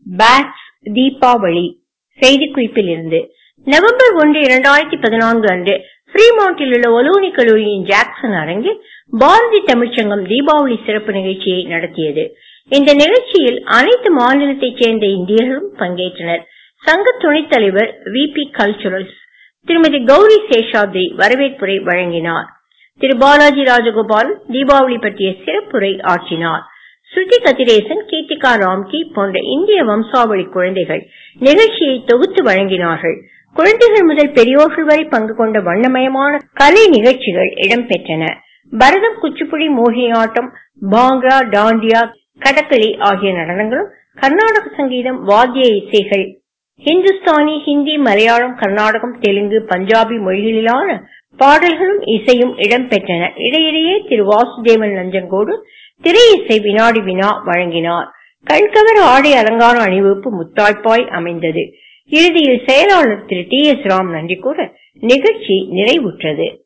bats Deepavali செய்திக்குறிப்பில் இருந்து November ஒன்று இரண்டாயிரத்தி பதினான்கு அன்று ஃப்ரீமாண்டில் உள்ள ஒலோனி கல்லூரியின் ஜாக்சன் அரங்கில் பாரதி தமிழ்ச்சங்கம் தீபாவளி சிறப்பு நிகழ்ச்சியை நடத்தியது இந்த நிகழ்ச்சியில் அனைத்து மாநிலத்தைச் சேர்ந்த இந்தியர்களும் பங்கேற்றனர் சங்க துணைத் தலைவர் வி பி கல்ச்சுரல்ஸ் திருமதி கௌரி சேஷாத்ரி வரவேற்புரை வழங்கினார் திரு பாலாஜி ராஜகோபால் தீபாவளி பற்றிய சிறப்புரை ஆற்றினார் ஸ்ருதி கதிரேசன் கீர்த்திகா ராம்கி போன்ற இந்திய வம்சாவளி குழந்தைகள் நிகழ்ச்சியை தொகுத்து வழங்கினார்கள் குழந்தைகள் முதல் பெரியோர்கள் வரை பங்கு கொண்ட வண்ணமயமான கலை நிகழ்ச்சிகள் இடம்பெற்றன பரதம் குச்சிப்புடி மோகினியாட்டம் பாங்க்ரா டாண்டியா கதகளி ஆகிய நடனங்களும் கர்நாடக சங்கீதம் வாத்திய இசைகள் ஹிந்துஸ்தானி ஹிந்தி மலையாளம் கர்நாடகம் தெலுங்கு பஞ்சாபி மொழிகளிலான பாடல்களும் இசையும் இடம்பெற்றன இடையிடையே திரு வாசுதேவன் நஞ்சங்கோடு திரை இசை வினாடி வினா வழங்கினார் கண்கவர் ஆடை அலங்கார அணிவகுப்பு முத்தாய்ப்பாய் அமைந்தது இறுதியில் செயலாளர் திரு டி எஸ் ராம் நன்றி கூற நிகழ்ச்சி நிறைவுற்றது